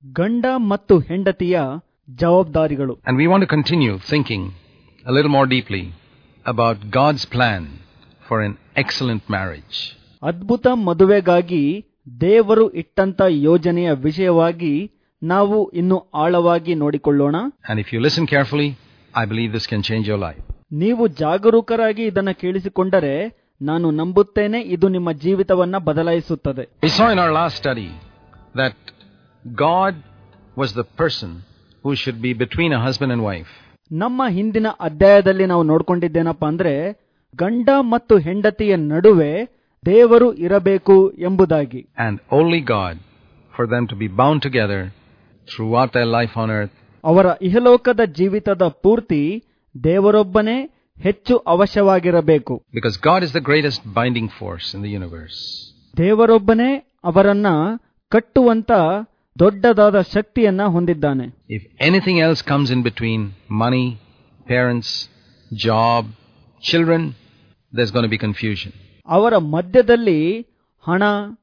ಗಂಡ ಮತ್ತು ಹೆಂಡತಿಯ ಜವಾಬ್ದಾರಿಗಳು And we want to continue thinking a little more deeply about God's plan for an excellent marriage. ಅದ್ಭುತ ಮದುವೆಗಾಗಿ ದೇವರು ಇಟ್ಟಂತ ಯೋಜನೆಯ ವಿಷಯವಾಗಿ ನಾವು ಇನ್ನು ಆಳವಾಗಿ ನೋಡಿಕೊಳ್ಳೋಣ And if you listen carefully, I believe this can change your life. ನೀವು ಜಾಗರೂಕರಾಗಿ ಇದನ್ನ ಕೇಳಿಸಿಕೊಂಡರೆ ನಾನು ನಂಬುತ್ತೇನೆ ಇದು ನಿಮ್ಮ ಜೀವಿತವನ್ನ ಬದಲಾಯಿಸುತ್ತದೆ We saw in our last study that God was the person who should be between a husband and wife. ನಮ್ಮ ಹಿಂದಿನ ಅಧ್ಯಾಯದಲ್ಲಿ ನಾವು ನೋಡ್ಕೊಂಡಿದ್ದೇನಪ್ಪ ಅಂದ್ರೆ ಗಂಡ ಮತ್ತು ಹೆಂಡತಿಯ ನಡುವೆ ದೇವರು ಇರಬೇಕು ಎಂಬುದಾಗಿ and only God for them to be bound together throughout their life on earth ಅವರ ಇಹಲೋಕದ ಜೀವಿತದ ಪೂರ್ತಿ ದೇವರೊಬ್ಬನೇ ಹೆಚ್ಚು ಅವಶ್ಯವಾಗಿರಬೇಕು because God is the greatest binding force in the universe. ದೇವರೊಬ್ಬನೇ ಅವರನ್ನ ಕಟ್ಟುವಂತ ದೊಡ್ಡದಾದ ಶಕ್ತಿಯನ್ನ ಹೊಂದಿದ್ದಾನೆ If anything else comes in between money, parents, job, children, there's going to be confusion. ಅವರ ಮಧ್ಯದಲ್ಲಿ ಹಣ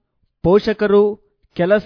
ಪೋಷಕರು ಕೆಲಸ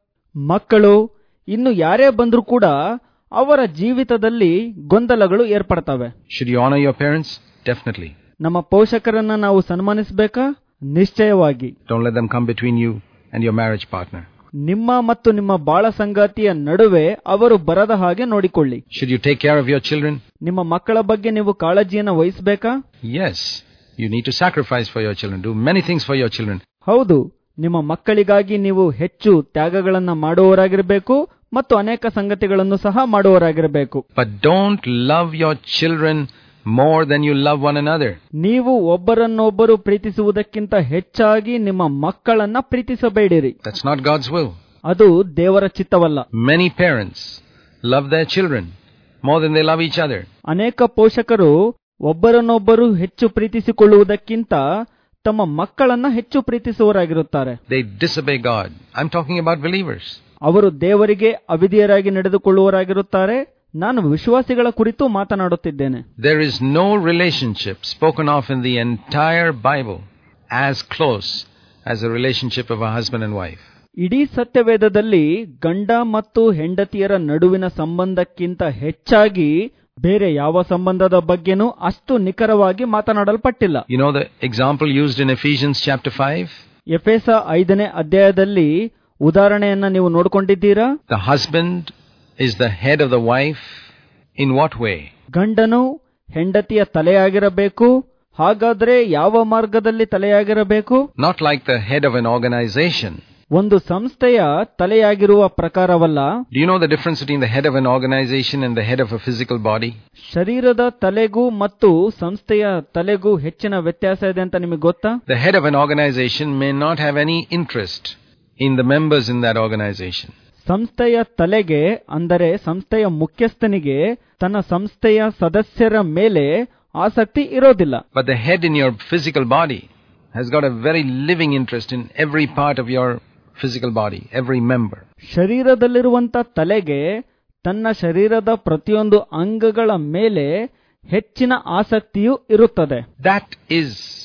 ಮಕ್ಕಳು ಇನ್ನು ಯಾರೇ ಬಂದರೂ ಕೂಡ ಅವರ ಜೀವಿತದಲ್ಲಿ ಗೊಂದಲಗಳು ಏರ್ಪಡ್ತವೆ Should you honor your parents? Definitely. ನಮ್ಮ ಪೋಷಕರನ್ನ ನಾವು ಸನ್ಮಾನಿಸಬೇಕಾ ನಿಶ್ಚಯವಾಗಿ Don't let them come between you and your marriage partner. ನಿಮ್ಮ ಮತ್ತು ನಿಮ್ಮ ಬಾಳ ಸಂಗಾತಿಯ ನಡುವೆ ಅವರು ಬರದ ಹಾಗೆ ನೋಡಿಕೊಳ್ಳಿ Should you take care of your children? ನಿಮ್ಮ ಮಕ್ಕಳ ಬಗ್ಗೆ ನೀವು ಕಾಳಜಿಯನ್ನು ವಹಿಸಬೇಕಾ Yes. You need to sacrifice for your children, do many things for your children. ಹೌದು ನಿಮ್ಮ ಮಕ್ಕಳಿಗಾಗಿ ನೀವು ಹೆಚ್ಚು ತ್ಯಾಗಗಳನ್ನ ಮಾಡುವವರಾಗಿರಬೇಕು ಮತ್ತು ಅನೇಕ ಸಂಗತಿಗಳನ್ನು ಸಹ ಮಾಡುವವರಾಗಿರಬೇಕು But don't love your children more than you love one another. ನೀವು ಒಬ್ಬರನ್ನೊಬ್ಬರು ಪ್ರೀತಿಸುವುದಕ್ಕಿಂತ ಹೆಚ್ಚಾಗಿ ನಿಮ್ಮ ಮಕ್ಕಳನ್ನ ಪ್ರೀತಿಸಬೇಡಿರಿ That's not God's will. ಅದು ದೇವರ ಚಿತ್ತವಲ್ಲ Many parents love their children more than they love each other. ಅನೇಕ ಪೋಷಕರು ಒಬ್ಬರನ್ನೊಬ್ಬರು ಹೆಚ್ಚು ಪ್ರೀತಿಸಿಕೊಳ್ಳುವುದಕ್ಕಿಂತ ತಮ್ಮ ಮಕ್ಕಳನ್ನ ಹೆಚ್ಚು ಪ್ರೀತಿಸುವವರಾಗಿರುತ್ತಾರೆ They disobey God. I'm talking about believers. ಅವರು ದೇವರಿಗೆ ಅವಿಧಿಯರಾಗಿ ನಡೆದುಕೊಳ್ಳುವವರಾಗಿರುತ್ತಾರೆ ನಾನು ವಿಶ್ವಾಸಿಗಳ ಕುರಿತು ಮಾತನಾಡುತ್ತಿದ್ದೇನೆ There is no relationship spoken of in the entire Bible as close as the relationship of a husband and wife. ಇಡೀ ಸತ್ಯವೇದದಲ್ಲಿ ಗಂಡ ಮತ್ತು ಹೆಂಡತಿಯರ ನಡುವಿನ ಸಂಬಂಧಕ್ಕಿಂತ ಹೆಚ್ಚಾಗಿ ಬೇರೆ ಯಾವ ಸಂಬಂಧದ ಬಗ್ಗೆನೂ ಅಷ್ಟು ನಿಖರವಾಗಿ ಮಾತನಾಡಲ್ಪಟ್ಟಿಲ್ಲ You know the example used in Ephesians chapter 5? ಎಫೆಸ ಐದನೇ ಅಧ್ಯಾಯದಲ್ಲಿ ಉದಾಹರಣೆಯನ್ನ ನೀವು ನೋಡ್ಕೊಂಡಿದ್ದೀರಾ The husband is the head of the wife. In what way? ಗಂಡನು ಹೆಂಡತಿಯ ತಲೆಯಾಗಿರಬೇಕು ಹಾಗಾದ್ರೆ ಯಾವ ಮಾರ್ಗದಲ್ಲಿ ತಲೆಯಾಗಿರಬೇಕು Not like the head of an organization. ಒಂದು ಸಂಸ್ಥೆಯ ತಲೆಯಾಗಿರುವ ಪ್ರಕಾರವಲ್ಲ Do you know the difference between the head of an organization and the head of a physical body? ಶರೀರದ ತಲೆಗೂ ಮತ್ತು ಸಂಸ್ಥೆಯ ತಲೆಗೂ ಹೆಚ್ಚಿನ ವ್ಯತ್ಯಾಸ ಇದೆ ಅಂತ ನಿಮಗೆ ಗೊತ್ತಾ The head of an organization may not have any interest in the members in that organization. ಸಂಸ್ಥೆಯ ತಲೆಗೆ ಅಂದರೆ ಸಂಸ್ಥೆಯ ಮುಖ್ಯಸ್ಥನಿಗೆ ತನ್ನ ಸಂಸ್ಥೆಯ ಸದಸ್ಯರ ಮೇಲೆ ಆಸಕ್ತಿ ಇರೋದಿಲ್ಲ But the head in your physical body has got a very living interest in every part of your physical body, every member. ಶರೀರದಲ್ಲಿರುವಂತ ತಲೆಗೆ ತನ್ನ ಶರೀರದ ಪ್ರತಿಯೊಂದು ಅಂಗಗಳ ಮೇಲೆ ಹೆಚ್ಚಿನ ಆಸಕ್ತಿಯೂ ಇರುತ್ತದೆ That is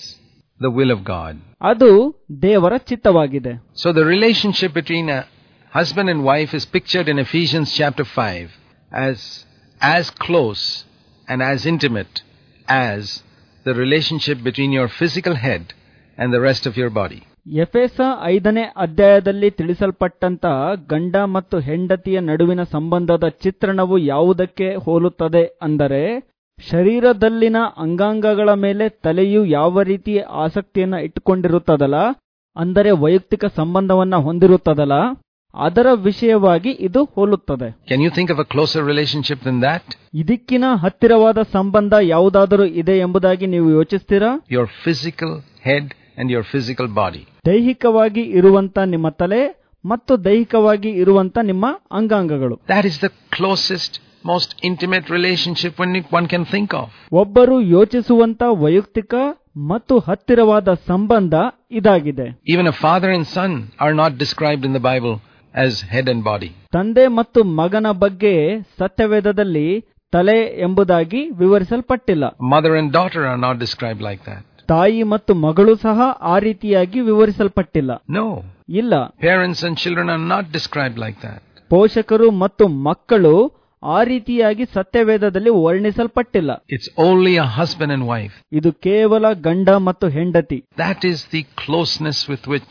the will of God. ಅದು ದೇವರ ಚಿತ್ತವಾಗಿದೆ So the relationship between a husband and wife is pictured in Ephesians chapter 5 as as close and as intimate as the relationship between your physical head and the rest of your body. ಎಫೆಸ ಐದನೇ ಅಧ್ಯಾಯದಲ್ಲಿ ತಿಳಿಸಲ್ಪಟ್ಟಂತ ಗಂಡ ಮತ್ತು ಹೆಂಡತಿಯ ನಡುವಿನ ಸಂಬಂಧದ ಚಿತ್ರಣವು ಯಾವುದಕ್ಕೆ ಹೋಲುತ್ತದೆ ಅಂದರೆ ಶರೀರದಲ್ಲಿನ ಅಂಗಾಂಗಗಳ ಮೇಲೆ ತಲೆಯು ಯಾವ ರೀತಿಯ ಆಸಕ್ತಿಯನ್ನ ಇಟ್ಟುಕೊಂಡಿರುತ್ತದಲ್ಲ ಅಂದರೆ ವೈಯಕ್ತಿಕ ಸಂಬಂಧವನ್ನ ಹೊಂದಿರುತ್ತದಲ್ಲ ಅದರ ವಿಷಯವಾಗಿ ಇದು ಹೋಲುತ್ತದೆ Can you think of a closer relationship than that? ಇದಕ್ಕಿನ ಹತ್ತಿರವಾದ ಸಂಬಂಧ ಯಾವುದಾದರೂ ಇದೆ ಎಂಬುದಾಗಿ ನೀವು ಯೋಚಿಸ್ತೀರಾ Your physical head and your physical body. ದೈಹಿಕವಾಗಿ ಇರುವಂತ ನಿಮ್ಮ ತಲೆ ಮತ್ತು ದೈಹಿಕವಾಗಿ ಇರುವಂತ ನಿಮ್ಮ ಅಂಗಾಂಗಗಳು That is the closest, most intimate relationship one, one can think of. ಒಬ್ಬರು ಯೋಚಿಸುವಂತ ವೈಯಕ್ತಿಕ ಮತ್ತು ಹತ್ತಿರವಾದ ಸಂಬಂಧ ಇದಾಗಿದೆ Even a father and son are not described in the Bible as head and body. ತಂದೆ ಮತ್ತು ಮಗನ ಬಗ್ಗೆ ಸತ್ಯವೇದದಲ್ಲಿ ತಲೆ ಎಂಬುದಾಗಿ ವಿವರಿಸಲ್ಪಟ್ಟಿಲ್ಲ Mother and daughter are not described like that. ತಾಯಿ ಮತ್ತು ಮಗಳು ಸಹ ಆ ರೀತಿಯಾಗಿ ವಿವರಿಸಲ್ಪಟ್ಟಿಲ್ಲ No. ಇಲ್ಲ Parents and children are not described like that. ಪೋಷಕರು ಮತ್ತು ಮಕ್ಕಳು ಆ ರೀತಿಯಾಗಿ ಸತ್ಯವೇದದಲ್ಲಿ ವರ್ಣಿಸಲ್ಪಟ್ಟಿಲ್ಲ It's only a husband and wife. ಇದು ಕೇವಲ ಗಂಡ ಮತ್ತು ಹೆಂಡತಿ That is the closeness with which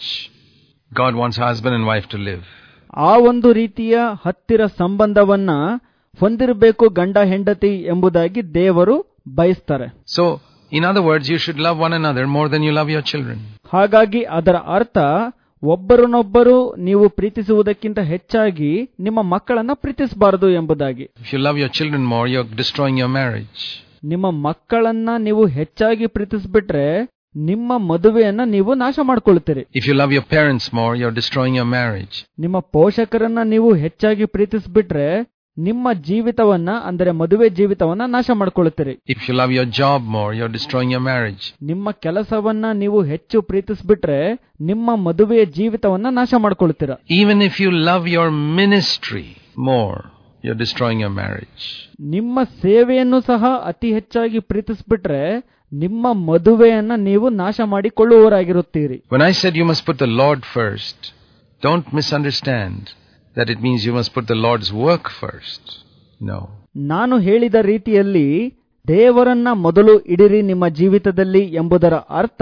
God wants husband and wife to live. ಆ ಒಂದು ರೀತಿಯ ಹತ್ತಿರ ಸಂಬಂಧವನ್ನ ಹೊಂದಿರಬೇಕು ಗಂಡ ಹೆಂಡತಿ ಎಂಬುದಾಗಿ ದೇವರು ಬಯಸ್ತಾರೆ So, in other words, you should love one another more than you love your children. ಹಾಗಾಗಿ ಅದರ ಅರ್ಥ ಒಬ್ಬರನ್ನೊಬ್ಬರು ನೀವು ಪ್ರೀತಿಸುವುದಕ್ಕಿಂತ ಹೆಚ್ಚಾಗಿ ನಿಮ್ಮ ಮಕ್ಕಳನ್ನ ಪ್ರೀತಿಸಬಾರದು ಎಂಬುದಾಗಿ If you love your children more, you're destroying your marriage. ನಿಮ್ಮ ಮಕ್ಕಳನ್ನ ನೀವು ಹೆಚ್ಚಾಗಿ ಪ್ರೀತಿಸ್ಬಿಟ್ರೆ ನಿಮ್ಮ ಮದುವೆಯನ್ನ ನೀವು ನಾಶ ಮಾಡ್ಕೊಳ್ತೀರಿ If you love your parents more, you're destroying your marriage. ನಿಮ್ಮ ಪೋಷಕರನ್ನ ನೀವು ಹೆಚ್ಚಾಗಿ ಪ್ರೀತಿಸ್ಬಿಟ್ರೆ ನಿಮ್ಮ ಜೀವಿತವನ್ನ ಅಂದರೆ ಮದುವೆ ಜೀವಿತವನ್ನ ನಾಶ ಮಾಡ್ಕೊಳ್ತೀರಿ If you love your job more, you're destroying your marriage. ನಿಮ್ಮ ಕೆಲಸವನ್ನ ನೀವು ಹೆಚ್ಚು ಪ್ರೀತಿಸ್ಬಿಟ್ರೆ ನಿಮ್ಮ ಮದುವೆಯ ಜೀವಿತವನ್ನ ನಾಶ ಮಾಡ್ಕೊಳ್ತೀರ Even if you love your ministry more, you're destroying your marriage. ನಿಮ್ಮ ಸೇವೆಯನ್ನು ಸಹ ಅತಿ ಹೆಚ್ಚಾಗಿ ಪ್ರೀತಿಸ್ಬಿಟ್ರೆ ನಿಮ್ಮ ಮದುವೆಯನ್ನ ನೀವು ನಾಶ ಮಾಡಿಕೊಳ್ಳುವವರಾಗಿರುತ್ತೀರಿ When I said you must put the Lord first, don't misunderstand that it means you must put the Lord's work first. No. ನಾನು ಹೇಳಿದ ರೀತಿಯಲ್ಲಿ ದೇವರನ್ನ ಮೊದಲು ಇಡಿರಿ ನಿಮ್ಮ ಜೀವಿತದಲ್ಲಿ ಎಂಬುದರ ಅರ್ಥ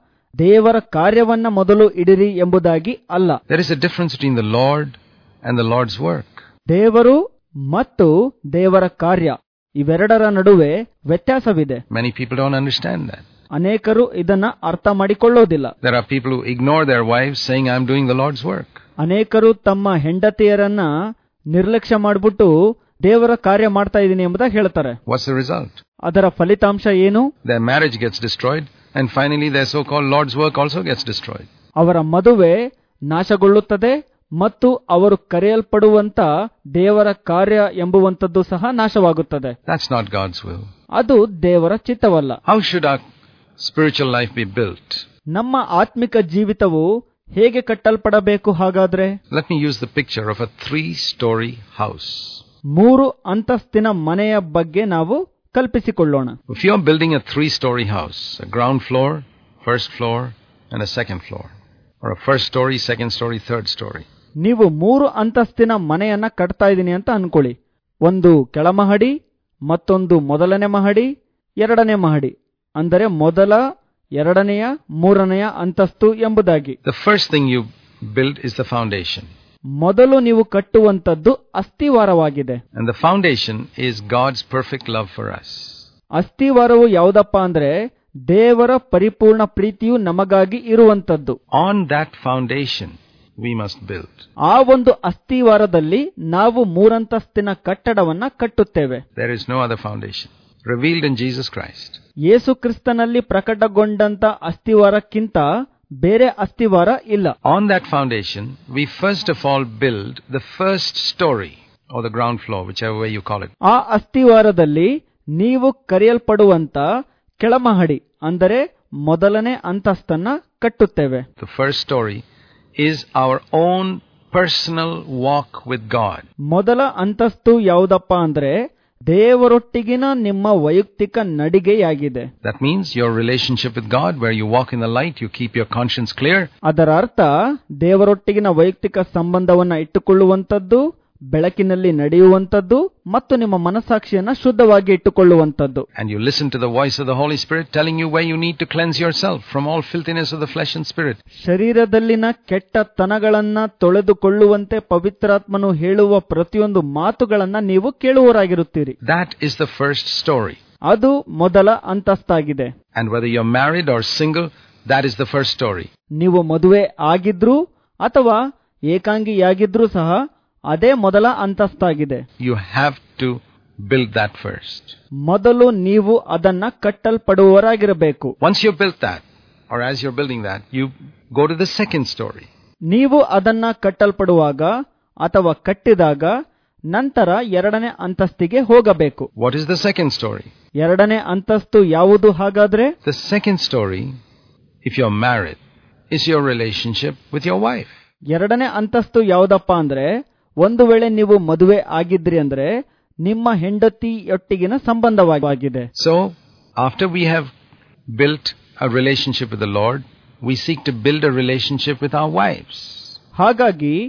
ದೇವರ ಕಾರ್ಯವನ್ನ ಮೊದಲು ಇಡಿರಿ ಎಂಬುದಾಗಿ ಅಲ್ಲ There is a difference between the Lord and the Lord's work. ದೇವರು ಮತ್ತು ದೇವರ ಕಾರ್ಯ ಇವೆರಡರ ನಡುವೆ ವ್ಯತ್ಯಾಸವಿದೆ Many people don't understand that. ಅನೇಕರು ಇದನ್ನ ಅರ್ಥ ಮಾಡಿಕೊಳ್ಳೋದಿಲ್ಲ There are people who ignore their wives saying, I'm doing the Lord's work. ಅನೇಕರು ತಮ್ಮ ಹೆಂಡತಿಯರನ್ನ ನಿರ್ಲಕ್ಷ್ಯ ಮಾಡ್ಬಿಟ್ಟು ದೇವರ ಕಾರ್ಯ ಮಾಡ್ತಾ ಇದ್ದೀನಿ ಎಂಬುದಾಗಿ ಹೇಳ್ತಾರೆ What's the result? ಅದರ ಫಲಿತಾಂಶ ಏನು Their marriage gets destroyed, and finally their so called Lord's work also gets destroyed. ಅವರ ಮದುವೆ ನಾಶಗೊಳ್ಳುತ್ತದೆ ಮತ್ತು ಅವರು ಕರೆಯಲ್ಪಡುವಂತ ದೇವರ ಕಾರ್ಯ ಎಂಬುವಂಥದ್ದು ಸಹ ನಾಶವಾಗುತ್ತದೆ That's not God's will. ಅದು ದೇವರ ಚಿತ್ತವಲ್ಲ How should our spiritual life be built? ನಮ್ಮ ಆತ್ಮಿಕ ಜೀವಿತವು ಹೇಗೆ ಕಟ್ಟಲ್ಪಡಬೇಕು ಹಾಗಾದ್ರೆ Let me use the picture of a three story house. ಮೂರು ಅಂತಸ್ತಿನ ಮನೆಯ ಬಗ್ಗೆ ನಾವು ಕಲ್ಪಿಸಿಕೊಳ್ಳೋಣ If you're building a three story house, a ground floor, first floor, and a second floor, or a first story, second story, third story, ನೀವು ಮೂರು ಅಂತಸ್ತಿನ ಮನೆಯನ್ನ ಕಟ್ತಾ ಇದ್ದೀನಿ ಅಂತ ಅನ್ಕೊಳ್ಳಿ ಒಂದು ಕೆಳಮಹಡಿ ಮತ್ತೊಂದು ಮೊದಲನೇ ಮಹಡಿ ಎರಡನೇ ಮಹಡಿ ಅಂದರೆ ಮೊದಲ ಎರಡನೆಯ ಮೂರನೆಯ ಅಂತಸ್ತು ಎಂಬುದಾಗಿ the first thing you build is the foundation. ಮೊದಲು ನೀವು ಕಟ್ಟುವಂತದ್ದು ಅಸ್ಥಿವಾರವಾಗಿದೆ And the foundation is God's perfect love for us. ಅಸ್ಥಿವಾರವು ಯಾವುದಪ್ಪ ಅಂದ್ರೆ ದೇವರ ಪರಿಪೂರ್ಣ ಪ್ರೀತಿಯು ನಮಗಾಗಿ ಇರುವಂತದ್ದು On that foundation, we must build. ಆ ಒಂದು ಅಸ್ಥಿವಾರದಲ್ಲಿ ನಾವು ಮೂರಂತಸ್ತಿನ ಕಟ್ಟಡವನ್ನ ಕಟ್ಟುತ್ತೇವೆ There is no other foundation. Revealed in Jesus Christ. ಯೇಸು ಕ್ರಿಸ್ತನಲ್ಲಿ ಪ್ರಕಟಗೊಂಡಂತ ಅಸ್ಥಿವಾರಕ್ಕಿಂತ ಬೇರೆ ಅಸ್ಥಿವಾರ ಇಲ್ಲ On that foundation, we first of all build the first story, or the ground floor, whichever way you call it. ಆ ಅಸ್ಥಿವಾರದಲ್ಲಿ ನೀವು ಕರೆಯಲ್ಪಡುವಂತ ಕೆಳಮಹಡಿ ಅಂದರೆ ಮೊದಲನೇ ಅಂತಸ್ತನ್ನ ಕಟ್ಟುತ್ತೇವೆ The first story is our own personal walk with God. ಮೊದಲ ಅಂತಸ್ತು ಯಾವುದಪ್ಪ ಅಂದ್ರೆ ದೇವರೊಟ್ಟಿಗಿನ ನಿಮ್ಮ ವೈಯಕ್ತಿಕ ನಡಿಗೆಯಾಗಿದೆ That means your relationship with God, where you walk in the light, you keep your conscience clear, ಅದರ ಅರ್ಥ ದೇವರೊಟ್ಟಿಗಿನ ವೈಯಕ್ತಿಕ ಸಂಬಂಧವನ್ನ ಇಟ್ಟುಕೊಳ್ಳುವಂಥದ್ದು ಬೆಳಕಿನಲ್ಲಿ ನಡೆಯುವಂಥದ್ದು ಮತ್ತು ನಿಮ್ಮ ಮನಸ್ಸಾಕ್ಷಿಯನ್ನ ಶುದ್ಧವಾಗಿ ಇಟ್ಟುಕೊಳ್ಳುವಂಥದ್ದು and you listen to the voice of the Holy Spirit telling you where you need to cleanse yourself from all filthiness of the flesh and spirit. ಶರೀರದಲ್ಲಿನ ಕೆಟ್ಟತನಗಳನ್ನ ತೊಳೆದುಕೊಳ್ಳುವಂತೆ ಪವಿತ್ರಾತ್ಮನು ಹೇಳುವ ಪ್ರತಿಯೊಂದು ಮಾತುಗಳನ್ನ ನೀವು ಕೇಳುವರಾಗಿರುತ್ತೀರಿ That is the first story. ಅದು ಮೊದಲ ಅಂತಸ್ತಾಗಿದೆ And whether you're married or single, that is the first story. ನೀವು ಮದುವೆ ಆಗಿದ್ರೂ ಅಥವಾ ಏಕಾಂಗಿಯಾಗಿದ್ರೂ ಸಹ ಅದೇ ಮೊದಲ ಅಂತಸ್ತಾಗಿದೆ You have to build that first. ಮೊದಲು ನೀವು ಅದನ್ನ ಕಟ್ಟಲ್ಪಡುವವರಾಗಿರಬೇಕು Once you've built that, or as you're building that, you go to the second story. ನೀವು ಅದನ್ನ ಕಟ್ಟಲ್ಪಡುವಾಗ ಅಥವಾ ಕಟ್ಟಿದಾಗ ನಂತರ ಎರಡನೇ ಅಂತಸ್ತಿಗೆ ಹೋಗಬೇಕು What is the second story? ಎರಡನೇ ಅಂತಸ್ತು ಯಾವುದು ಹಾಗಾದ್ರೆ The second story, if you're married, is your relationship with your wife. ಎರಡನೇ ಅಂತಸ್ತು ಯಾವುದಪ್ಪ ಅಂದ್ರೆ ಒಂದು ವೇಳೆ ನೀವು ಮದುವೆ ಆಗಿದ್ರಿ ಅಂದ್ರೆ ನಿಮ್ಮ ಹೆಂಡತಿಯೊಟ್ಟಿಗಿನ ಸಂಬಂಧವಾಗಿದೆ So, after we have built a relationship with the Lord, we seek to build a relationship with our wives. ಹಾಗಾಗಿ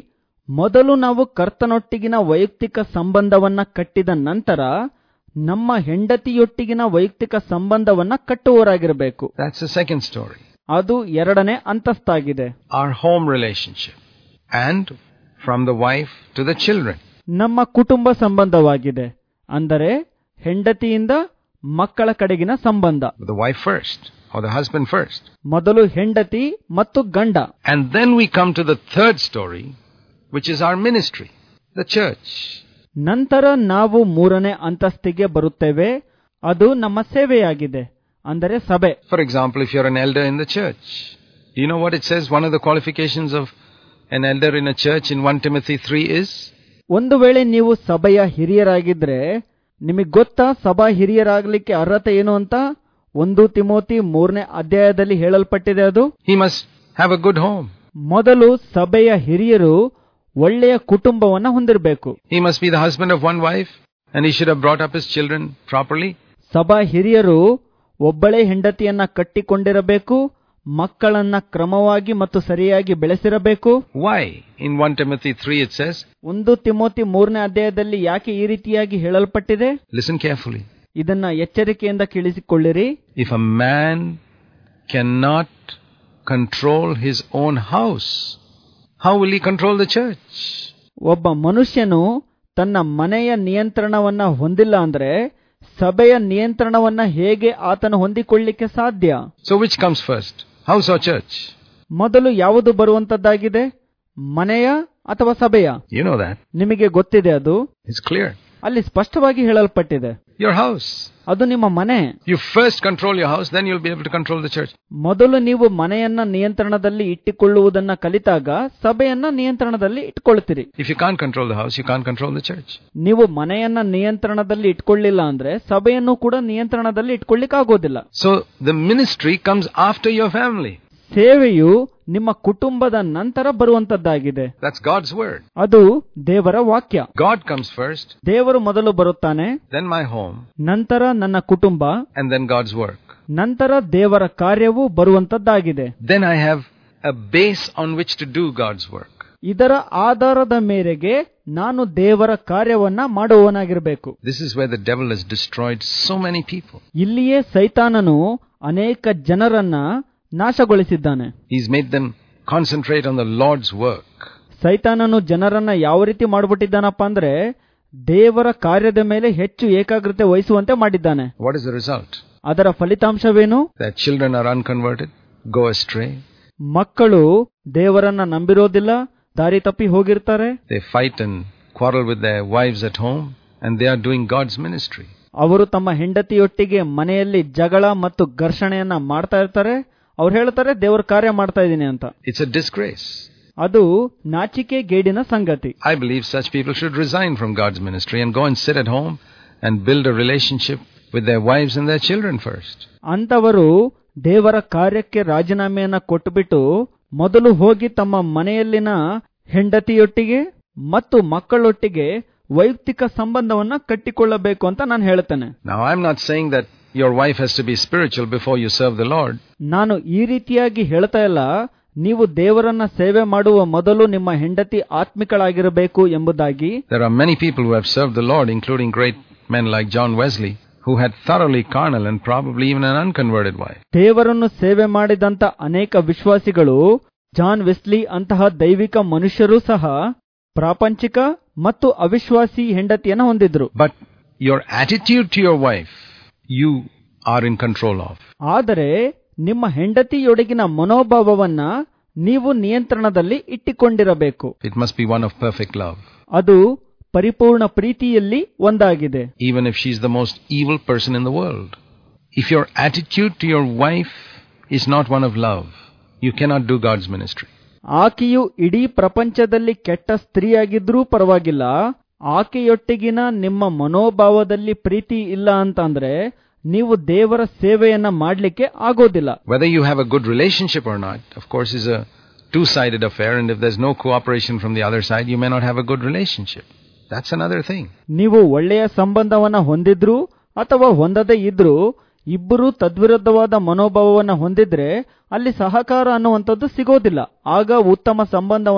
ಮೊದಲು ನಾವು ಕರ್ತನೊಟ್ಟಿಗಿನ ವೈಯಕ್ತಿಕ ಸಂಬಂಧವನ್ನ ಕಟ್ಟಿದ ನಂತರ ನಮ್ಮ ಹೆಂಡತಿಯೊಟ್ಟಿಗಿನ ವೈಯಕ್ತಿಕ ಸಂಬಂಧವನ್ನ ಕಟ್ಟುವವರಾಗಿರಬೇಕು That's the second story. ಅದು ಎರಡನೇ ಅಂತಸ್ತಾಗಿದೆ Our home relationship. And from the wife to the children. ನಮ್ಮ ಕುಟುಂಬ ಸಂಬಂಧವಾಗಿದೆ ಅಂದರೆ ಹೆಂಡತಿಯಿಂದ ಮಕ್ಕಳ ಕಡೆಗಿನ ಸಂಬಂಧ The wife first, or the husband first. ಮೊದಲು ಹೆಂಡತಿ ಮತ್ತು ಗಂಡ And then we come to the third story, which is our ministry, the church. ನಂತರ ನಾವು ಮೂರನೇ ಅಂತಸ್ತಿಗೆ ಬರುತ್ತೇವೆ ಅದು ನಮ್ಮ ಸೇವೆಯಾಗಿದೆ ಅಂದರೆ ಸಭೆ For example, if you're an elder in the church, do you know what it says? One of the qualifications of an elder in a church in 1 Timothy 3 is ಒಂದು ವೇಳೆ ನೀವು ಸಭೆಯ ಹಿರಿಯರಾಗಿದ್ರೆ ನಿಮಗೆ ಗೊತ್ತಾ ಸಭಾ ಹಿರಿಯರಾಗಲಿಕ್ಕೆ ಅರ್ಹತೆ ಏನು ಅಂತ ಒಂದು ತಿಮೋತಿ ಮೂರನೇ ಅಧ್ಯಾಯದಲ್ಲಿ ಹೇಳಲ್ಪಟ್ಟಿದೆ ಅದು he must have a good home. ಮೊದಲು ಸಭೆಯ ಹಿರಿಯರು ಒಳ್ಳೆಯ ಕುಟುಂಬವನ್ನ ಹೊಂದಿರಬೇಕು He must be the husband of one wife, and he should have brought up his children properly. ಸಭಾ ಹಿರಿಯರು ಒಬ್ಬಳೇ ಹೆಂಡತಿಯನ್ನ ಕಟ್ಟಿಕೊಂಡಿರಬೇಕು ಮಕ್ಕಳನ್ನ ಕ್ರಮವಾಗಿ ಮತ್ತು ಸರಿಯಾಗಿ ಬೆಳೆಸಿರಬೇಕು Why? In 1 Timothy 3 it says, ಒಂದು ತಿಮೋತಿ ಮೂರನೇ ಅಧ್ಯಾಯದಲ್ಲಿ ಯಾಕೆ ಈ ರೀತಿಯಾಗಿ ಹೇಳಲ್ಪಟ್ಟಿದೆ listen carefully. ಇದನ್ನ ಎಚ್ಚರಿಕೆಯಿಂದ ಕೇಳಿಸಿಕೊಳ್ಳಿರಿ If a man cannot control his own house, how will he control the church? ಒಬ್ಬ ಮನುಷ್ಯನು ತನ್ನ ಮನೆಯ ನಿಯಂತ್ರಣವನ್ನ ಹೊಂದಿಲ್ಲ ಅಂದ್ರೆ ಸಭೆಯ ನಿಯಂತ್ರಣವನ್ನ ಹೇಗೆ ಆತನು ಹೊಂದಿಕೊಳ್ಳಿಕ್ಕೆ ಸಾಧ್ಯ So which comes first? House or church? ಮೊದಲು ಯಾವುದು ಬರುವಂತದ್ದಾಗಿದೆ ಮನೆಯ ಅಥವಾ ಸಭೆಯ You know that. ನಿಮಗೆ ಗೊತ್ತಿದೆ ಅದು It's clear. ಅಲ್ಲಿ ಸ್ಪಷ್ಟವಾಗಿ ಹೇಳಲ್ಪಟ್ಟಿದೆ Your house. ಅದು ನಿಮ್ಮ ಮನೆ You first control your house, then you'll be able to control the church. ಮೊದಲು ನೀವು ಮನೆಯನ್ನ ನಿಯಂತ್ರಣದಲ್ಲಿ ಇಟ್ಟುಕೊಳ್ಳುವುದನ್ನ ಕಲಿತಾಗ ಸಭೆಯನ್ನ ನಿಯಂತ್ರಣದಲ್ಲಿ ಇಟ್ಕೊಳ್ತೀರಿ If you can't control the house, you can't control the church. ನೀವು ಮನೆಯನ್ನ ನಿಯಂತ್ರಣದಲ್ಲಿ ಇಟ್ಕೊಳ್ಳಿಲ್ಲ ಅಂದ್ರೆ ಸಭೆಯನ್ನು ಕೂಡ ನಿಯಂತ್ರಣದಲ್ಲಿ ಇಟ್ಕೊಳ್ಳಿಕ್ ಆಗೋದಿಲ್ಲ So the ministry comes after your family. ಸೇವೆಯು ನಿಮ್ಮ ಕುಟುಂಬದ ನಂತರ ಬರುವಂತದ್ದಾಗಿದೆ That's God's word. ಅದು ದೇವರ ವಾಕ್ಯ God comes first, ದೇವರು ಮೊದಲು ಬರುತ್ತಾನೆ then my home, ನಂತರ ನನ್ನ ಕುಟುಂಬ and then God's work. ನಂತರ ದೇವರ ಕಾರ್ಯವು ಬರುವಂತದ್ದಾಗಿದೆ Then I have a base on which to do God's work. ಇದರ ಆಧಾರದ ಮೇರೆಗೆ ನಾನು ದೇವರ ಕಾರ್ಯವನ್ನ ಮಾಡುವವನಾಗಿರಬೇಕು This is where the devil has destroyed so many people. ಇಲ್ಲಿಯೇ ಸೈತಾನನು ಅನೇಕ ಜನರನ್ನ ನಾಶಗೊಳಿಸಿದ್ದಾನೆ He's made them concentrate on the Lord's work. ಸೈತಾನನು ಜನರನ್ನ ಯಾವ ರೀತಿ ಮಾಡ್ಬಿಟ್ಟಿದ್ದಾನಪ್ಪ ಅಂದ್ರೆ ದೇವರ ಕಾರ್ಯದ ಮೇಲೆ ಹೆಚ್ಚು ಏಕಾಗ್ರತೆ ವಹಿಸುವಂತೆ ಮಾಡಿದ್ದಾನೆ What is the result? ಅದರ ಫಲಿತಾಂಶವೇನು Their children are unconverted, go astray, ಮಕ್ಕಳು ದೇವರನ್ನ ನಂಬಿರೋದಿಲ್ಲ ದಾರಿ ತಪ್ಪಿ ಹೋಗಿರ್ತಾರೆ they fight and quarrel with their wives at home, and they are doing God's ministry. ಅವರು ತಮ್ಮ ಹೆಂಡತಿಯೊಟ್ಟಿಗೆ ಮನೆಯಲ್ಲಿ ಜಗಳ ಮತ್ತು ಘರ್ಷಣೆಯನ್ನ ಮಾಡ್ತಾ ಇರ್ತಾರೆ ಅವ್ರು ಹೇಳ್ತಾರೆ ದೇವರ ಕಾರ್ಯ ಮಾಡ್ತಾ ಇದ್ದೀನಿ ಅಂತ It's a disgrace. ಅದು ನಾಚಿಕೆ ಗೇಡಿನ ಸಂಗತಿ I believe such people should resign from God's ministry and go and sit at home and build a relationship with their wives and their children first. ಅಂತವರು ದೇವರ ಕಾರ್ಯಕ್ಕೆ ರಾಜೀನಾಮೆಯನ್ನ ಕೊಟ್ಟುಬಿಟ್ಟು ಮೊದಲು ಹೋಗಿ ತಮ್ಮ ಮನೆಯಲ್ಲಿನ ಹೆಂಡತಿಯೊಟ್ಟಿಗೆ ಮತ್ತು ಮಕ್ಕಳೊಟ್ಟಿಗೆ ವೈಯಕ್ತಿಕ ಸಂಬಂಧವನ್ನ ಕಟ್ಟಿಕೊಳ್ಳಬೇಕು ಅಂತ ನಾನು ಹೇಳ್ತೇನೆ Now, I'm not saying that your wife has to be spiritual before you serve the Lord. ನಾನು ಈ ರೀತಿಯಾಗಿ ಹೇಳ್ತಾ ಇಲ್ಲ ನೀವು ದೇವರನ್ನ ಸೇವೆ ಮಾಡುವ ಮೊದಲು ನಿಮ್ಮ ಹೆಂಡತಿ ಆತ್ಮಿಕಳಾಗಿರಬೇಕು ಎಂಬುದಾಗಿ There are many people who have served the Lord, including great men like John Wesley, who had thoroughly carnal and probably even an unconverted wife. ದೇವರನ್ನು ಸೇವೆ ಮಾಡಿದಂತ ಅನೇಕ ವಿಶ್ವಾಸಿಗಳು ಜಾನ್ ವೆಸ್ಲಿ ಅಂತಹ ದೈವಿಕ ಮನುಷ್ಯರೂ ಸಹ ಪ್ರಾಪಂಚಿಕ ಮತ್ತು ಅವಿಶ್ವಾಸಿ ಹೆಂಡತಿಯನ್ನ ಹೊಂದಿದ್ರು But your attitude to your wife, you are in control of. ಆದರೆ ನಿಮ್ಮ ಹೆಂಡತಿಯೊಡಗಿನ ಮನೋಭಾವವನ್ನ ನೀವು ನಿಯಂತ್ರಣದಲ್ಲಿ ಇಟ್ಟುಕೊಂಡಿರಬೇಕು It must be one of perfect love. ಅದು ಪರಿಪೂರ್ಣ ಪ್ರೀತಿಯಲ್ಲಿ ಒಂದಾಗಿದೆ even if she's the most evil person in the world. If your attitude to your wife is not one of love, you cannot do God's ministry. ಆಕೆಯು ಇಡೀ ಪ್ರಪಂಚದಲ್ಲಿ ಕೆಟ್ಟ ಸ್ತ್ರೀಯಾಗಿದ್ರೂ ಪರವಾಗಿಲ್ಲ ಆಕೆಯೊಟ್ಟಿಗಿನ ನಿಮ್ಮ ಮನೋಭಾವದಲ್ಲಿ ಪ್ರೀತಿ ಇಲ್ಲ ಅಂತಂದ್ರೆ ನೀವು ದೇವರ ಸೇವೆಯನ್ನ ಮಾಡ್ಲಿಕ್ಕೆ ಆಗೋದಿಲ್ಲ Whether you have a good relationship or not, of course, is a two sided affair, and if there's no cooperation from the other side, you may not have a good relationship. That's another thing. ನೀವು ಒಳ್ಳೆಯ ಸಂಬಂಧವನ್ನ ಹೊಂದಿದ್ರು ಅಥವಾ ಹೊಂದದೇ ಇದ್ರೂ ಇಬ್ಬರು ತದ್ವಿರುದ್ಧವಾದ ಮನೋಭಾವವನ್ನ ಹೊಂದಿದ್ರೆ ಅಲ್ಲಿ ಸಹಕಾರ ಅನ್ನುವಂಥದ್ದು ಸಿಗೋದಿಲ್ಲ ಆಗ ಉತ್ತಮ ಸಂಬಂಧವನ್ನ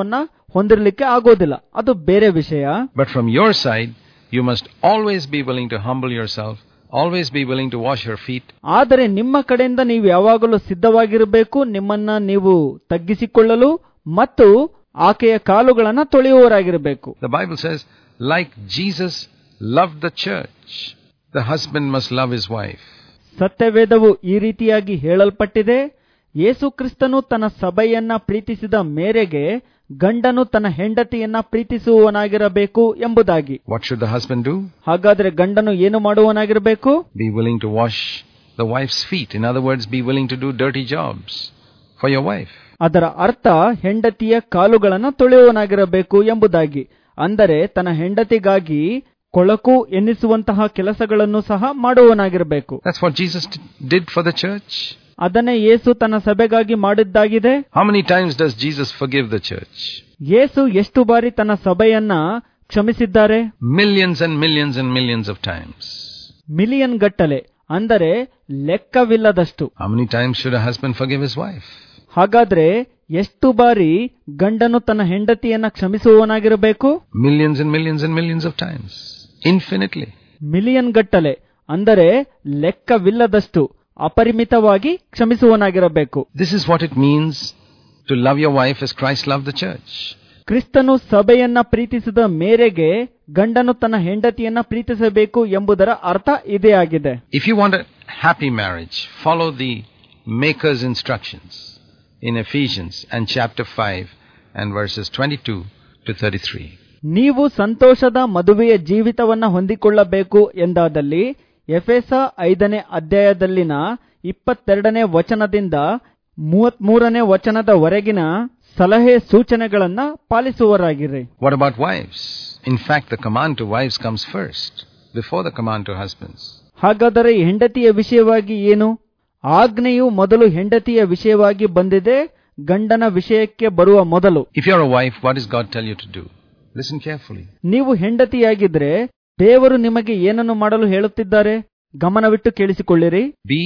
ಹೊಂದಿರಲಿಕ್ಕೆ ಆಗೋದಿಲ್ಲ ಅದು ಬೇರೆ ವಿಷಯ But from your side, you must always be willing to humble yourself, always be willing to wash your feet, ಆದರೆ ನಿಮ್ಮ ಕಡೆಯಿಂದ ನೀವು ಯಾವಾಗಲೂ ಸಿದ್ಧವಾಗಿರಬೇಕು ನಿಮ್ಮನ್ನ ನೀವು ತಗ್ಗಿಸಿಕೊಳ್ಳಲು ಮತ್ತು ಆಕೆಯ ಕಾಲುಗಳನ್ನ ತೊಳೆಯುವವರಾಗಿರಬೇಕು The Bible says, like Jesus loved the church, the husband must love his wife. ಸತ್ಯವೇದವು ಈ ರೀತಿಯಾಗಿ ಹೇಳಲ್ಪಟ್ಟಿದೆ ಯೇಸು ಕ್ರಿಸ್ತನು ತನ್ನ ಸಭೆಯನ್ನ ಪ್ರೀತಿಸಿದ ಮೇರೆಗೆ ಗಂಡನು ತನ್ನ ಹೆಂಡತಿಯನ್ನ ಪ್ರೀತಿಸುವವನಾಗಿರಬೇಕು ಎಂಬುದಾಗಿ What should the husband do? ಹಾಗಾದ್ರೆ ಗಂಡನು ಏನು ಮಾಡುವವನಾಗಿರಬೇಕು Be willing to wash the wife's feet. In other words, be willing to do dirty jobs for your wife. ಅದರ ಅರ್ಥ ಹೆಂಡತಿಯ ಕಾಲುಗಳನ್ನ ತೊಳೆಯುವವನಾಗಿರಬೇಕು ಎಂಬುದಾಗಿ ಅಂದರೆ ತನ್ನ ಹೆಂಡತಿಗಾಗಿ ಕೊಳಕು ಎನ್ನಿಸುವಂತಹ ಕೆಲಸಗಳನ್ನು ಸಹ ಮಾಡುವವನಾಗಿರಬೇಕು That's what Jesus d- did for the church. ಅದನ್ನೇ ಯೇಸು ತನ್ನ ಸಭೆಗಾಗಿ ಮಾಡಿದ್ದಾಗಿದೆ How many times does Jesus forgive the church? ಯೇಸು ಎಷ್ಟು ಬಾರಿ ತನ್ನ ಸಭೆಯನ್ನ ಕ್ಷಮಿಸಿದ್ದಾರೆ Millions and millions and millions of times. Million ಗಟ್ಟಲೆ ಅಂದರೆ ಲೆಕ್ಕವಿಲ್ಲದಷ್ಟು How many times should a husband forgive his wife? ಹಾಗಾದ್ರೆ ಎಷ್ಟು ಬಾರಿ ಗಂಡನು ತನ್ನ ಹೆಂಡತಿಯನ್ನ ಕ್ಷಮಿಸುವವನಾಗಿರಬೇಕು Millions and millions and millions of times. Infinitely. Million ಗಟ್ಟಲೆ ಅಂದರೆ ಲೆಕ್ಕವಿಲ್ಲದಷ್ಟು ಅಪರಿಮಿತವಾಗಿ ಕ್ಷಮಿಸುವವನಾಗಿರಬೇಕು This is what it means to love your wife as Christ loved the church. ಕ್ರಿಸ್ತನು ಸಭೆಯನ್ನ ಪ್ರೀತಿಸಿದ ಮೇರೆಗೆ ಗಂಡನು ತನ್ನ ಹೆಂಡತಿಯನ್ನ ಪ್ರೀತಿಸಬೇಕು ಎಂಬುದರ ಅರ್ಥ ಇದೇ ಆಗಿದೆ If you want a happy marriage, follow the Maker's instructions in Ephesians and chapter 5 and verses 22 to 33. ನೀವು ಸಂತೋಷದ ಮದುವೆಯ ಜೀವಿತವನ್ನ ಹೊಂದಿಕೊಳ್ಳಬೇಕು ಎಂದಾದಲ್ಲಿ ಎಫೆಸ ಐದನೇ ಅಧ್ಯಾಯದಲ್ಲಿನ ಇಪ್ಪತ್ತೆರಡನೇ ವಚನದಿಂದ ಮೂವತ್ಮೂರನೇ ವಚನದವರೆಗಿನ ಸಲಹೆ ಸೂಚನೆಗಳನ್ನ ಪಾಲಿಸುವರಾಗಿರಿ What about wives? In fact, the command to wives comes first, before the command to husbands. ಹಾಗಾದರೆ ಹೆಂಡತಿಯ ವಿಷಯವಾಗಿ ಏನು ಆಜ್ಞೆಯು ಮೊದಲು ಹೆಂಡತಿಯ ವಿಷಯವಾಗಿ ಬಂದಿದೆ ಗಂಡನ ವಿಷಯಕ್ಕೆ ಬರುವ ಮೊದಲು If you're a wife, what does God tell you to do? Listen carefully. ನೀವು ಹೆಂಡತಿಯಾಗಿದ್ರೆ ದೇವರು ನಿಮಗೆ ಏನನ್ನು ಮಾಡಲು ಹೇಳುತ್ತಿದ್ದಾರೆ ಗಮನವಿಟ್ಟು ಕೇಳಿಸಿಕೊಳ್ಳಿರಿ Be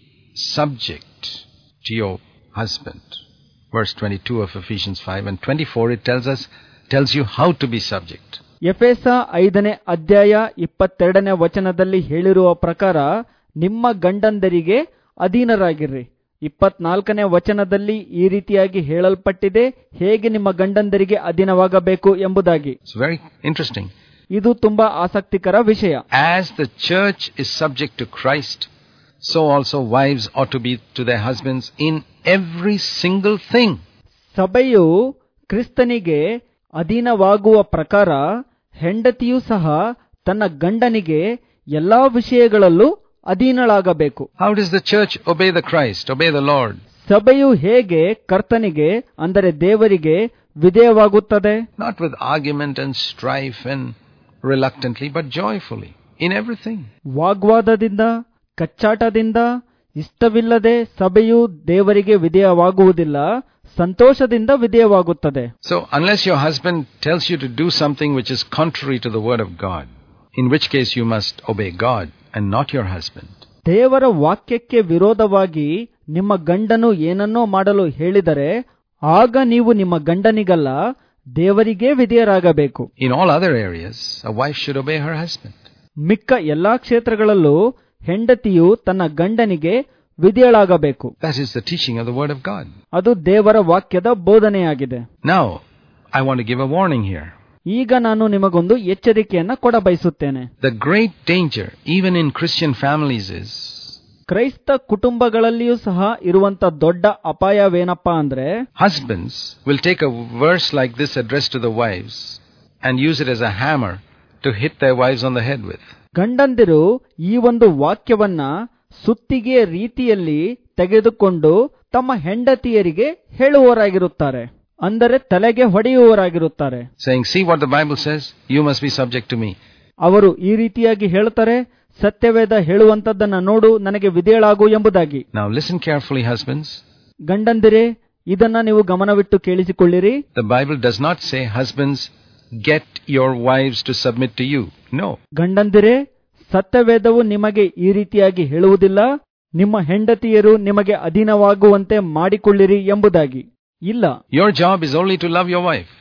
subject to your husband. Verse 22 of Ephesians 5 and 24 it tells us tells you how to be subject. ಎಫೆಸ ಐದನೇ ಅಧ್ಯಾಯ ಇಪ್ಪತ್ತೆರಡನೇ ವಚನದಲ್ಲಿ ಹೇಳಿರುವ ಪ್ರಕಾರ ನಿಮ್ಮ ಗಂಡಂದರಿಗೆ ಅಧೀನರಾಗಿರ್ರಿ ಇಪ್ಪತ್ನಾಲ್ಕನೇ ವಚನದಲ್ಲಿ ಈ ರೀತಿಯಾಗಿ ಹೇಳಲ್ಪಟ್ಟಿದೆ ಹೇಗೆ ನಿಮ್ಮ ಗಂಡಂದರಿಗೆ ಅಧೀನವಾಗಬೇಕು ಎಂಬುದಾಗಿ It's very interesting. ಇದು ತುಂಬಾ ಆಸಕ್ತಿಕರ ವಿಷಯ As the church is subject to Christ, so also wives ought to be to their husbands in every single thing. ಸಭೆಯು ಕ್ರಿಸ್ತನಿಗೆ ಅಧೀನವಾಗುವ ಪ್ರಕಾರ ಹೆಂಡತಿಯೂ ಸಹ ತನ್ನ ಗಂಡನಿಗೆ ಎಲ್ಲಾ ವಿಷಯಗಳಲ್ಲೂ ಅಧೀನಳಾಗಬೇಕು How does the church obey the Christ, obey the Lord? ಸಭೆಯು ಹೇಗೆ ಕರ್ತನಿಗೆ ಅಂದರೆ ದೇವರಿಗೆ ವಿಧೇಯವಾಗುತ್ತದೆ Not with argument and strife and reluctantly, but joyfully in everything. ವಾಗ್ವಾದದಿಂದ ಕಚ್ಚಾಟದಿಂದ ಇಷ್ಟವಿಲ್ಲದೆ ಸಭೆಯು ದೇವರಿಗೆ ವಿಧೇಯವಾಗುವುದಿಲ್ಲ ಸಂತೋಷದಿಂದ ವಿಧೇಯವಾಗುತ್ತದೆ So, unless your husband tells you to do something which is contrary to the word of God, in which case you must obey God and not your husband. ದೇವರ ವಾಕ್ಯಕ್ಕೆ ವಿರೋಧವಾಗಿ ನಿಮ್ಮ ಗಂಡನು ಏನನ್ನೋ ಮಾಡಲು ಹೇಳಿದರೆ ಆಗ ನೀವು ನಿಮ್ಮ ಗಂಡನಿಗಲ್ಲ ದೇವರಿಗೇ ವಿಧೇಯರಾಗಬೇಕು In all other areas, a wife should obey her husband. ಮಿಕ್ಕ ಎಲ್ಲಾ ಕ್ಷೇತ್ರಗಳಲ್ಲೂ ಹೆಂಡತಿಯು ತನ್ನ ಗಂಡನಿಗೆ ವಿಧೇಯಳಾಗಬೇಕು That is the teaching of the word of God. ಅದು ದೇವರ ವಾಕ್ಯದ ಬೋಧನೆಯಾಗಿದೆ Now, I want to give a warning here. ಈಗ ನಾನು ನಿಮಗೊಂದು ಎಚ್ಚರಿಕೆಯನ್ನ ಕೊಡಬಯಸುತ್ತೇನೆ The great danger, even in Christian families, is ಕ್ರೈಸ್ತ ಕುಟುಂಬಗಳಲ್ಲಿಯೂ ಸಹ ಇರುವಂತ ದೊಡ್ಡ ಅಪಾಯವೇನಪ್ಪಾ ಅಂದ್ರೆ husbands will take a verse like this addressed to the wives and use it as a hammer to hit their wives on the head with. ಗಂಡಂದಿರು ಈ ಒಂದು ವಾಕ್ಯವನ್ನ ಸುತ್ತಿಗೆ ರೀತಿಯಲ್ಲಿ ತೆಗೆದುಕೊಂಡು ತಮ್ಮ ಹೆಂಡತಿಯರಿಗೆ ಹೇಳುವವರಾಗಿರುತ್ತಾರೆ ಅಂದರೆ ತಲೆಗೆ ಹೊಡೆಯುವವರಾಗಿರುತ್ತಾರೆ Saying, See what the Bible says, you must be subject to me. ಅವರು ಈ ರೀತಿಯಾಗಿ ಹೇಳುತ್ತಾರೆ ಸತ್ಯವೇದ ಹೇಳುವಂತದ್ದನ್ನ ನೋಡು ನನಗೆ ವಿಧೇಯಳಾಗು ಎಂಬುದಾಗಿ Now listen carefully, husbands. ಗಂಡಂದಿರೇ ಇದನ್ನ ನೀವು ಗಮನವಿಟ್ಟು ಕೇಳಿಸಿಕೊಳ್ಳಿರಿ The Bible does not say, Husbands, get your wives to submit to you. No. ಗಂಡಂದಿರೇ ಸತ್ಯವೇದವು ನಿಮಗೆ ಈ ರೀತಿಯಾಗಿ ಹೇಳುವುದಿಲ್ಲ ನಿಮ್ಮ ಹೆಂಡತಿಯರು ನಿಮಗೆ ಅಧೀನವಾಗುವಂತೆ ಮಾಡಿಕೊಳ್ಳಿರಿ ಎಂಬುದಾಗಿ ಇಲ್ಲ Your job is only to love your wife.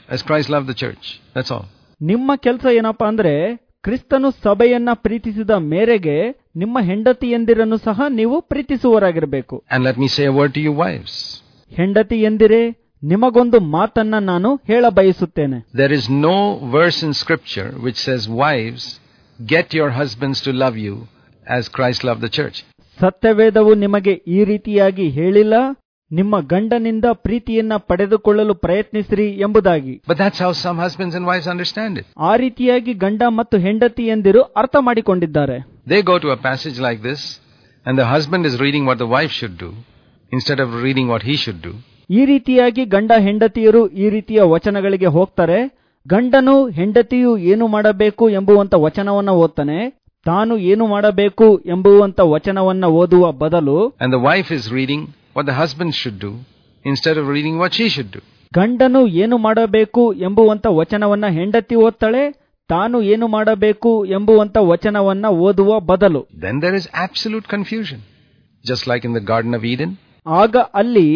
as Christ loved the church. That's all. ನಿಮ್ಮ ಕೆಲಸ ಏನಪ್ಪಾ ಅಂದ್ರೆ ಕ್ರಿಸ್ತನು ಸಭೆಯನ್ನ ಪ್ರೀತಿಸಿದ ಮೇರೆಗೆ ನಿಮ್ಮ ಹೆಂಡತಿಯಂದಿರನ್ನು ಸಹ ನೀವು ಪ್ರೀತಿಸುವರಾಗಿರಬೇಕು And let me say a word to you, wives. ಹೆಂಡತಿಯಂದಿರೇ ನಿಮಗೊಂದು ಮಾತನ್ನ ನಾನು ಹೇಳ ಬಯಸುತ್ತೇನೆ There is no verse in Scripture which says, Wives, get your husbands to love you as Christ loved the church. ಸತ್ಯವೇದವು ನಿಮಗೆ ಈ ರೀತಿಯಾಗಿ ಹೇಳಿಲ್ಲ ನಿಮ್ಮ ಗಂಡನಿಂದ ಪ್ರೀತಿಯನ್ನ ಪಡೆದುಕೊಳ್ಳಲು ಪ್ರಯತ್ನಿಸಿರಿ ಎಂಬುದಾಗಿ But that's how some husbands and wives understand it. ಆ ರೀತಿಯಾಗಿ ಗಂಡ ಮತ್ತು ಹೆಂಡತಿಯಂದಿರು ಅರ್ಥ ಮಾಡಿಕೊಂಡಿದ್ದಾರೆ They go to a passage like this, and the husband is reading what the wife should do instead of reading what he should do. ಈ ರೀತಿಯಾಗಿ ಗಂಡ ಹೆಂಡತಿಯರು ಈ ರೀತಿಯ ವಚನಗಳಿಗೆ ಹೋಗ್ತಾರೆ ಗಂಡನು ಹೆಂಡತಿಯು ಏನು ಮಾಡಬೇಕು ಎಂಬುವಂತ ವಚನವನ್ನ ಓದ್ತಾನೆ ತಾನು ಏನು ಮಾಡಬೇಕು ಎಂಬುವಂತ ವಚನವನ್ನ ಓದುವ ಬದಲು And the wife is reading what the husband should do instead of reading what she should do. ಗಂಡನು ಏನು ಮಾಡಬೇಕು ಎಂಬುವಂತ ವಚನವನ್ನ ಹೆಂಡತಿ ಓದ್ತಾಳೆ ತಾನು ಏನು ಮಾಡಬೇಕು ಎಂಬುವಂತ ವಚನವನ್ನ ಓದುವ ಬದಲು Then there is absolute confusion. Just like in the Garden of Eden, ಆಗ ಅಲ್ಲಿ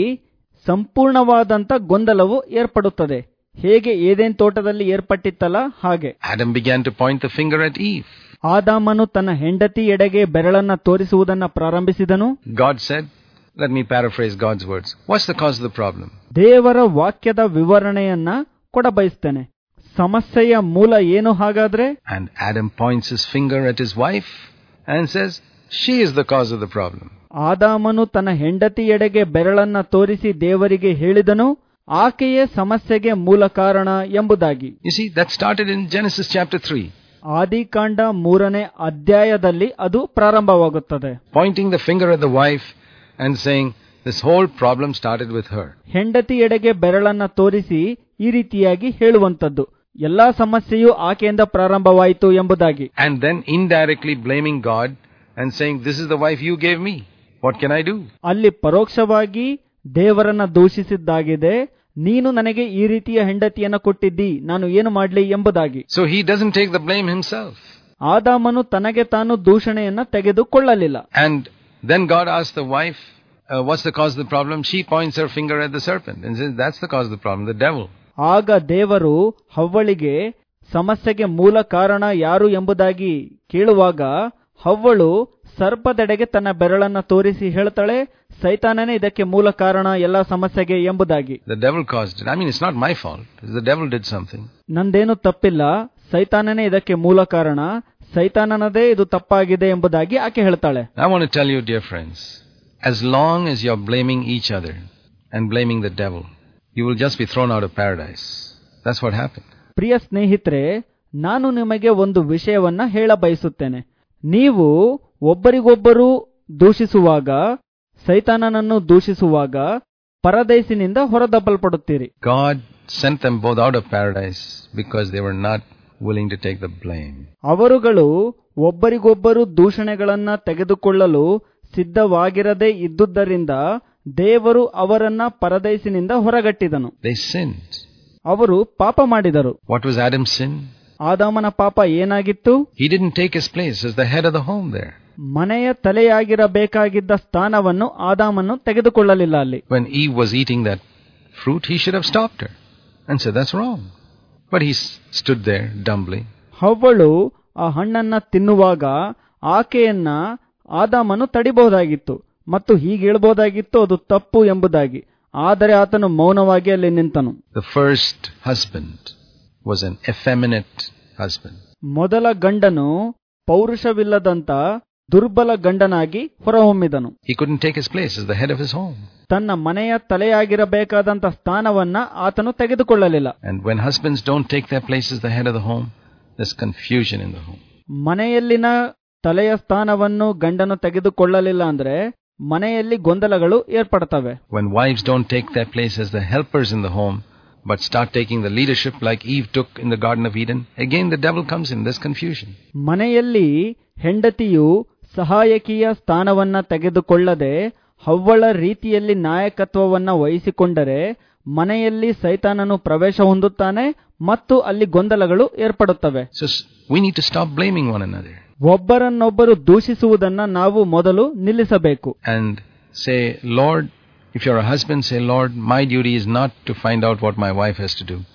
ಸಂಪೂರ್ಣವಾದಂತ ಗೊಂದಲವು ಏರ್ಪಡುತ್ತದೆ ಹೇಗೆ ಏದೇನ್ ತೋಟದಲ್ಲಿ ಏರ್ಪಟ್ಟಿತ್ತಲ್ಲ ಹಾಗೆ Adam began to point the finger at Eve. ಆದಾಮನು ತನ್ನ ಹೆಂಡತಿ ಎಡೆಗೆ ಬೆರಳನ್ನ ತೋರಿಸುವುದನ್ನ ಪ್ರಾರಂಭಿಸಿದನು God said, let me paraphrase God's words. What's the cause of the problem? ದೇವರ ವಾಕ್ಯದ ವಿವರಣೆಯನ್ನ ಕೊಡಬಯಸ್ತೇನೆ ಸಮಸ್ಯೆಯ ಮೂಲ ಏನು ಹಾಗಾದ್ರೆ And Adam points his finger at his wife and says, she is the cause of the problem. ಆದಾಮನು ತನ್ನ ಹೆಂಡತಿ ಎಡೆಗೆ ಬೆರಳನ್ನ ತೋರಿಸಿ ದೇವರಿಗೆ ಹೇಳಿದನು ಆಕೆಯೇ ಸಮಸ್ಯೆಗೆ ಮೂಲ ಕಾರಣ ಎಂಬುದಾಗಿ You see, that started in Genesis chapter 3, ಆದಿಕಾಂಡ ಮೂರನೇ ಅಧ್ಯಾಯದಲ್ಲಿ ಅದು ಪ್ರಾರಂಭವಾಗುತ್ತದೆ pointing the finger at the wife and saying, this whole problem started with her. ಹೆಂಡತಿ ಎಡೆಗೆ ಬೆರಳನ್ನ ತೋರಿಸಿ ಈ ರೀತಿಯಾಗಿ ಹೇಳುವಂತದ್ದು ಎಲ್ಲಾ ಸಮಸ್ಯೆಯು ಆಕೆಯಿಂದ ಪ್ರಾರಂಭವಾಯಿತು ಎಂಬುದಾಗಿ And then indirectly blaming God and saying, this is the wife you gave me. What can I do? ಅಲ್ಲಿ ಪರೋಕ್ಷವಾಗಿ ದೇವರನ್ನ ದೂಷಿಸಿದ್ದಾಗಿದೆ ನೀನು ನನಗೆ ಈ ರೀತಿಯ ಹೆಂಡತಿಯನ್ನ ಕೊಟ್ಟಿದ್ದಿ ನಾನು ಏನು ಮಾಡ್ಲಿ ಎಂಬುದಾಗಿ So he doesn't take the blame himself. ಆದಾಮನು ತನಗೆ ತಾನು ದೂಷಣೆಯನ್ನ ತೆಗೆದುಕೊಳ್ಳಲಿಲ್ಲ And then God asks the wife, uh, what's the cause of the problem? She points her finger at the serpent and says, that's the cause of the problem, the devil. ಆಗ ದೇವರು ಹವ್ವಳಿಗೆ ಸಮಸ್ಯೆಗೆ ಮೂಲ ಕಾರಣ ಯಾರು ಎಂಬುದಾಗಿ ಕೇಳುವಾಗ ಹವ್ವಳು ಸರ್ಪದೆಡೆಗೆ ತನ್ನ ಬೆರಳನ್ನ ತೋರಿಸಿ ಹೇಳ್ತಾಳೆ ಸೈತಾನನೇ ಇದಕ್ಕೆ ಮೂಲ ಕಾರಣ ಎಲ್ಲಾ ಸಮಸ್ಯೆಗೆ ಎಂಬುದಾಗಿ The devil caused it. I mean, it's not my fault. The devil did something. ನಂದೇನು ತಪ್ಪಿಲ್ಲ ಸೈತಾನನೇ ಇದಕ್ಕೆ ಮೂಲ ಕಾರಣ ಸೈತಾನನದೇ ಇದು ತಪ್ಪಾಗಿದೆ ಎಂಬುದಾಗಿ ಆಕೆ ಹೇಳ್ತಾಳೆ I want to tell you, dear friends, as long as you're blaming each other and blaming the devil, you will just be thrown out of paradise. That's what happened. ಪ್ರಿಯ ಸ್ನೇಹಿತರೆ ನಾನು ನಿಮಗೆ ಒಂದು ವಿಷಯವನ್ನ ಹೇಳ ಬಯಸುತ್ತೇನೆ ನೀವು ಒಬ್ಬರಿಗೊಬ್ಬರು ದೂಷಿಸುವಾಗ ಸೈತಾನನನ್ನು ದೂಷಿಸುವಾಗ ಪರದೈಸಿನಿಂದ ಹೊರದಬ್ಬಲ್ಪಡುತ್ತೀರಿ God sent them both out of paradise because they were not willing to take the blame. ಅವರುಗಳು ಒಬ್ಬರಿಗೊಬ್ಬರು ದೂಷಣೆಗಳನ್ನ ತೆಗೆದುಕೊಳ್ಳಲು ಸಿದ್ಧವಾಗಿರದೇ ಇದ್ದುದರಿಂದ ದೇವರು ಅವರನ್ನ ಪರದೈಸಿನಿಂದ ಹೊರಗಟ್ಟಿದನು They sinned. ಅವರು ಪಾಪ ಮಾಡಿದರು What was Adam's sin? ಆದಾಮನ ಪಾಪ ಏನಾಗಿತ್ತು He didn't take his place as the head of the home there. ಮನೆಯ ತಲೆಯಾಗಿರಬೇಕಾಗಿದ್ದ ಸ್ಥಾನವನ್ನು ಆದಾಮನು ತೆಗೆದುಕೊಳ್ಳಲಿಲ್ಲ ಅಲ್ಲಿ When Eve was eating that fruit, he should have stopped her and said, That's wrong. But he s- stood there dumbly. ಹವ್ವಳು ಆ ಹಣ್ಣನ್ನ ತಿನ್ನುವಾಗ ಆಕೆಯನ್ನ ಆದಾಮನು ತಡಿಬಹುದಾಗಿತ್ತು ಮತ್ತು ಹೀಗೆ ಹೇಳ್ಬೋದಾಗಿತ್ತು ಅದು ತಪ್ಪು ಎಂಬುದಾಗಿ ಆದರೆ ಆತನು ಮೌನವಾಗಿ ಅಲ್ಲಿ ನಿಂತನು The first husband was an effeminate husband. ಮೊದಲ ಗಂಡನು ಪೌರುಷವಿಲ್ಲದಂತ ದುರ್ಬಲ ಗಂಡನಾಗಿ ಹೊರಹೊಮ್ಮಿದನು He couldn't take his place as the head of his home. ತನ್ನ ಮನೆಯ ತಲೆಯಾಗಿರಬೇಕಾದಂತ ಸ್ಥಾನವನ್ನ ಆತನು ತೆಗೆದುಕೊಳ್ಳಲಿಲ್ಲ And when husbands don't take their place as the head of the home, there's confusion in the home. ಮನೆಯಲ್ಲಿನ ತಲೆಯ ಸ್ಥಾನವನ್ನು ಗಂಡನು ತೆಗೆದುಕೊಳ್ಳಲಿಲ್ಲ ಅಂದ್ರೆ ಮನೆಯಲ್ಲಿ ಗೊಂದಲಗಳು ಏರ್ಪಡ್ತವೆ When wives don't take their place as the helpers in the home, but start taking the leadership like Eve took in the Garden of Eden, again the devil comes in. There's confusion. ಮನೆಯಲ್ಲಿ ಹೆಂಡತಿಯು ಸಹಾಯಕಿಯ ಸ್ಥಾನವನ್ನ ತೆಗೆದುಕೊಳ್ಳದೆ ಹವ್ವಳ ರೀತಿಯಲ್ಲಿ ನಾಯಕತ್ವವನ್ನ ವಹಿಸಿಕೊಂಡರೆ ಮನೆಯಲ್ಲಿ ಸೈತಾನನು ಪ್ರವೇಶ ಹೊಂದುತ್ತಾನೆ ಮತ್ತು ಅಲ್ಲಿ ಗೊಂದಲಗಳು ಏರ್ಪಡುತ್ತವೆ So s- we need to stop blaming one another ಒಬ್ಬರನ್ನೊಬ್ಬರು ದೂಷಿಸುವುದನ್ನ ನಾವು ಮೊದಲು ನಿಲ್ಲಿಸಬೇಕು and say, Lord, if you're a husband, say, Lord, my duty is not to find out what my wife has to do.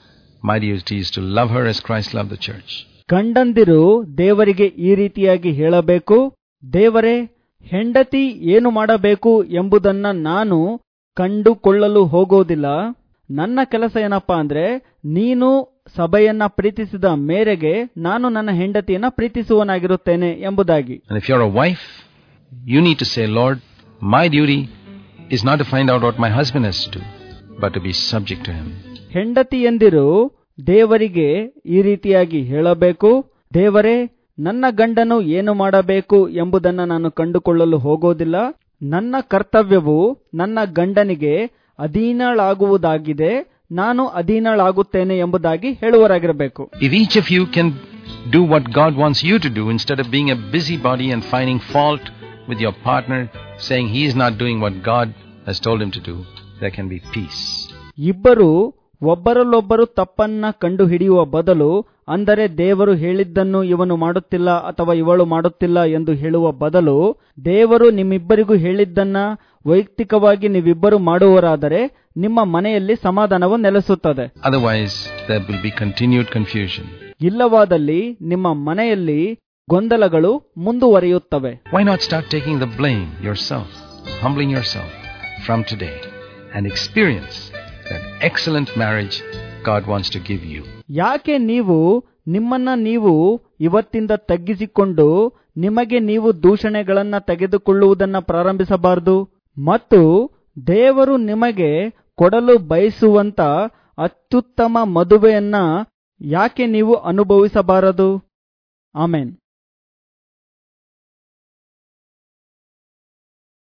my duty is to love her as Christ loved the church. ಗಂಡಂದಿರು ದೇವರಿಗೆ ಈ ರೀತಿಯಾಗಿ ಹೇಳಬೇಕು ದೇವರೇ ಹೆಂಡತಿ ಏನು ಮಾಡಬೇಕು ಎಂಬುದನ್ನ ನಾನು ಕಂಡುಕೊಳ್ಳಲು ಹೋಗೋದಿಲ್ಲ ನನ್ನ ಕೆಲಸ ಏನಪ್ಪಾ ಅಂದ್ರೆ ನೀನು ಸಭೆಯನ್ನ ಪ್ರೀತಿಸಿದ ಮೇರೆಗೆ ನಾನು ನನ್ನ ಹೆಂಡತಿಯನ್ನ ಪ್ರೀತಿಸುವನಾಗಿರುತ್ತೇನೆ ಎಂಬುದಾಗಿ And if you're a wife, you need to say, Lord, my duty is not to find out what my husband has to do, but to be subject to him. ಹೆಂಡತಿ ಎಂದಿರು ದೇವರಿಗೆ ಈ ರೀತಿಯಾಗಿ ಹೇಳಬೇಕು ದೇವರೇ ನನ್ನ ಗಂಡನು ಏನು ಮಾಡಬೇಕು ಎಂಬುದನ್ನ ನಾನು ಕಂಡುಕೊಳ್ಳಲು ಹೋಗೋದಿಲ್ಲ ನನ್ನ ಕರ್ತವ್ಯವು ನನ್ನ ಗಂಡನಿಗೆ ಅಧೀನಳಾಗುವುದಾಗಿದೆ ನಾನು ಅಧೀನಳಾಗುತ್ತೇನೆ ಎಂಬುದಾಗಿ ಹೇಳುವರಾಗಿರಬೇಕು If each of you can do what God wants you to do instead of being a busybody and finding fault with your partner, saying he is not doing what God has told him to do, there can be peace. ಇಬ್ಬರು ಒಬ್ಬರಲ್ಲೊಬ್ಬರು ತಪ್ಪನ್ನ ಕಂಡುಹಿಡಿಯುವ ಬದಲು ಅಂದರೆ ದೇವರು ಹೇಳಿದ್ದನ್ನು ಇವನು ಮಾಡುತ್ತಿಲ್ಲ ಅಥವಾ ಇವಳು ಮಾಡುತ್ತಿಲ್ಲ ಎಂದು ಹೇಳುವ ಬದಲು ದೇವರು ನಿಮ್ಮಿಬ್ಬರಿಗೂ ಹೇಳಿದ್ದನ್ನ ವೈಯಕ್ತಿಕವಾಗಿ ನೀವಿಬ್ಬರು ಮಾಡುವರಾದರೆ ನಿಮ್ಮ ಮನೆಯಲ್ಲಿ ಸಮಾಧಾನವು ನೆಲೆಸುತ್ತದೆ Otherwise, there will be continued confusion. ಇಲ್ಲವಾದಲ್ಲಿ ನಿಮ್ಮ ಮನೆಯಲ್ಲಿ ಗೊಂದಲಗಳು ಮುಂದುವರಿಯುತ್ತವೆ Why not start taking the blame yourself, humbling yourself from today, and experience that excellent marriage God wants to give you? ಯಾಕೆ ನೀವು ನಿಮ್ಮನ್ನ ನೀವು ಇವತ್ತಿಂದ ತಗ್ಗಿಸಿಕೊಂಡು ನಿಮಗೆ ನೀವು ದೂಷಣೆಗಳನ್ನ ತೆಗೆದುಕೊಳ್ಳುವುದನ್ನ ಪ್ರಾರಂಭಿಸಬಾರದು ಮತ್ತು ದೇವರು ನಿಮಗೆ ಕೊಡಲು ಬಯಸುವಂತ ಅತ್ಯುತ್ತಮ ಮದುವೆಯನ್ನ ಯಾಕೆ ನೀವು ಅನುಭವಿಸಬಾರದು ಆಮೇನ್